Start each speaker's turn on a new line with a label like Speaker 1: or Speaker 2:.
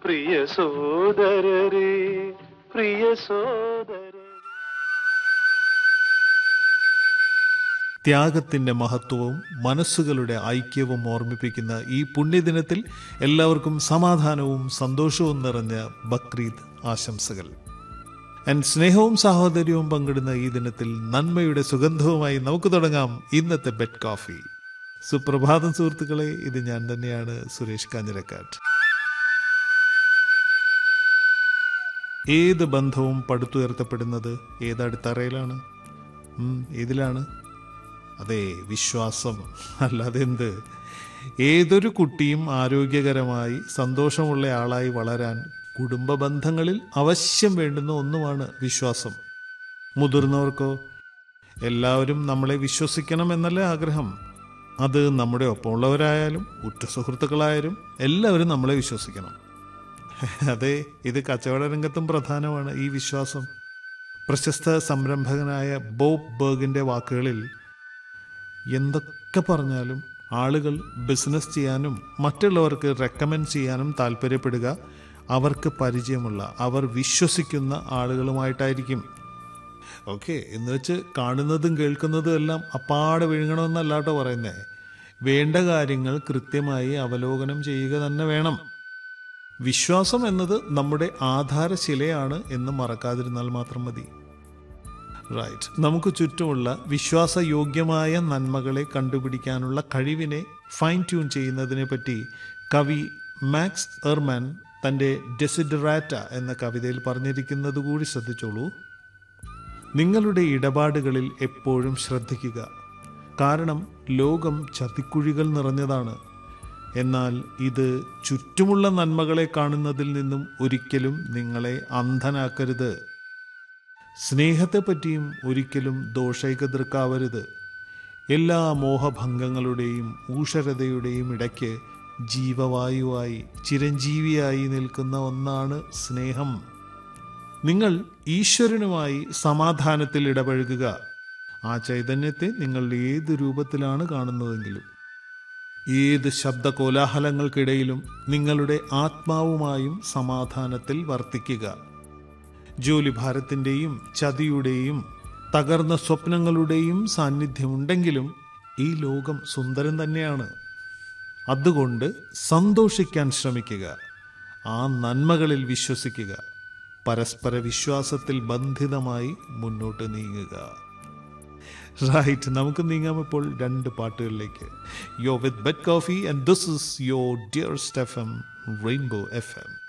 Speaker 1: പ്രിയ സോദരരെ പ്രിയ സോദരരെ
Speaker 2: ത്യാഗത്തിന്റെ മഹത്വവും മനസ്സുകളുടെ ഐക്യവും ഓർമ്മിപ്പിക്കുന്ന ഈ പുണ്യദിനത്തിൽ എല്ലാവർക്കും സമാധാനവും സന്തോഷവും നിറഞ്ഞ ബക്രീദ് ആശംസകൾ ആൻഡ് സ്നേഹവും സാഹോദര്യവും പങ്കിടുന്ന ഈ ദിനത്തിൽ നന്മയുടെ സുഗന്ധവുമായി നമുക്ക് തുടങ്ങാം ഇന്നത്തെ ബെഡ് കോഫി സുപ്രഭാതം സുഹൃത്തുക്കളെ ഇത് ഞാൻ തന്നെയാണ് സുരേഷ് കാഞ്ഞിരക്കാട്ട് ഏത് ബന്ധവും പടുത്തുയർത്തപ്പെടുന്നത് ഏതടിത്തറയിലാണ് ഉം, ഏതിലാണ് അതെ വിശ്വാസം അല്ലാതെ എന്ത് ഏതൊരു കുട്ടിയും ആരോഗ്യകരമായി സന്തോഷമുള്ള ആളായി വളരാൻ കുടുംബ ബന്ധങ്ങളിൽ അവശ്യം വേണ്ടുന്ന ഒന്നുമാണ് വിശ്വാസം മുതിർന്നവർക്കോ എല്ലാവരും നമ്മളെ വിശ്വസിക്കണം എന്നല്ലേ ആഗ്രഹം അത് നമ്മുടെ ഒപ്പമുള്ളവരായാലും ഉറ്റ സുഹൃത്തുക്കളായാലും എല്ലാവരും നമ്മളെ വിശ്വസിക്കണം അതെ ഇത് കച്ചവട രംഗത്തും പ്രധാനമാണ് ഈ വിശ്വാസം പ്രശസ്ത സംരംഭകനായ ബോബ് ബർഗിന്റെ വാക്കുകളിൽ എന്തൊക്കെ പറഞ്ഞാലും ആളുകൾ ബിസിനസ് ചെയ്യാനും മറ്റുള്ളവർക്ക് റെക്കമെൻഡ് ചെയ്യാനും താല്പര്യപ്പെടുക അവർക്ക് പരിചയമുള്ള അവർ വിശ്വസിക്കുന്ന ആളുകളുമായിട്ടായിരിക്കും ഓക്കെ എന്ന് വെച്ച് കാണുന്നതും കേൾക്കുന്നതും എല്ലാം അപ്പാടെ വിഴുങ്ങണമെന്നല്ല കേട്ടോ പറയുന്നേ വേണ്ട കാര്യങ്ങൾ കൃത്യമായി അവലോകനം ചെയ്യുക തന്നെ വേണം വിശ്വാസം എന്നത് നമ്മുടെ ആധാരശിലയാണ് എന്ന് മറക്കാതിരുന്നാൽ മാത്രം മതി റൈറ്റ് നമുക്ക് ചുറ്റുമുള്ള വിശ്വാസയോഗ്യമായ നന്മകളെ കണ്ടുപിടിക്കാനുള്ള കഴിവിനെ ഫൈൻ ട്യൂൺ ചെയ്യുന്നതിനെ പറ്റി കവി മാക്സ് എർമാൻ തൻ്റെ ഡെസിഡറാറ്റ എന്ന കവിതയിൽ പറഞ്ഞിരിക്കുന്നത് കൂടി ശ്രദ്ധിച്ചോളൂ നിങ്ങളുടെ ഇടപാടുകളിൽ എപ്പോഴും ശ്രദ്ധിക്കുക കാരണം ലോകം ചതിക്കുഴികൾ നിറഞ്ഞതാണ് എന്നാൽ ഇത് ചുറ്റുമുള്ള നന്മകളെ കാണുന്നതിൽ നിന്നും ഒരിക്കലും നിങ്ങളെ അന്ധനാക്കരുത് സ്നേഹത്തെപ്പറ്റിയും ഒരിക്കലും ദോഷൈകതൃക്കാവരുത് എല്ലാ മോഹഭംഗങ്ങളുടെയും ഊഷരതയുടെയും ഇടയ്ക്ക് ജീവവായുവായി ചിരഞ്ജീവിയായി നിൽക്കുന്ന ഒന്നാണ് സ്നേഹം നിങ്ങൾ ഈശ്വരനുമായി സമാധാനത്തിൽ ഇടപഴകുക ആ ചൈതന്യത്തെ നിങ്ങൾ ഏത് രൂപത്തിലാണ് കാണുന്നതെങ്കിലും ഏത് ശബ്ദ കോലാഹലങ്ങൾക്കിടയിലും നിങ്ങളുടെ ആത്മാവുമായും സമാധാനത്തിൽ വർത്തിക്കുക ജോലിഭാരത്തിൻ്റെയും ചതിയുടെയും തകർന്ന സ്വപ്നങ്ങളുടെയും സാന്നിധ്യമുണ്ടെങ്കിലും ഈ ലോകം സുന്ദരം തന്നെയാണ് അതുകൊണ്ട് സന്തോഷിക്കാൻ ശ്രമിക്കുക ആ നന്മകളിൽ വിശ്വസിക്കുക പരസ്പര വിശ്വാസത്തിൽ ബന്ധിതമായി മുന്നോട്ട് നീങ്ങുക റൈറ്റ് നമുക്ക് നീങ്ങാം ഇപ്പോൾ രണ്ട് പാട്ടുകളിലേക്ക് yo with bed coffee and this is your dear Steph M rainbow F M